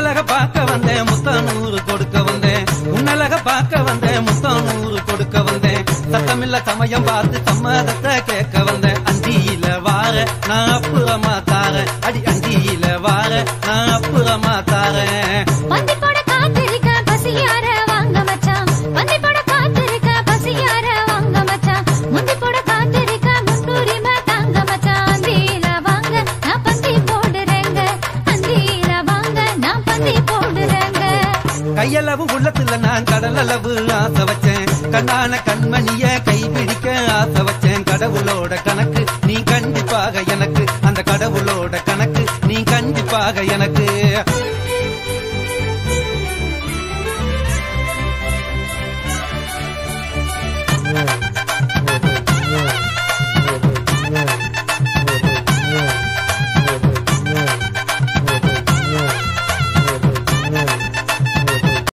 உன்னலக பார்க்க வந்தேன் முத்தம் நூறு கொடுக்க வந்தேன் உன்னலக பார்க்க வந்தேன் முத்தம் நூறு கொடுக்க வந்தேன் சத்தமில்ல சமயம் பார்த்து சம்மதத்தை கேட்க வந்தேன் அந்தியில வார நான் அப்புறமா தாரேன் அடி அந்தியில வார நான் அப்புறமா தாரேன் பந்தி போட காத்திருக்க பசியார வாங்க மச்சான் பந்தி போட காத்திருக்க பசியார வாங்க மச்சான் முந்தி போட காத்திருக்க முன்னுரிமை தாங்க மச்சான் அந்தியில வாங்க நான் பந்தி போடுறேங்க அந்தியில வாங்க நான் பந்தி போடுறேங்க கையளவு உள்ளத்துல நான் கடலளவு ஆசை வச்சேன் கண்ணான கண்மணிய கைபிடிக்க ஆசை வச்சேன் கடவுளோட கணக்கு நீ கண்டிப்பாக எனக்கு அந்த கடவுளோட கணக்கு நீ கண்டிப்பாக எனக்கு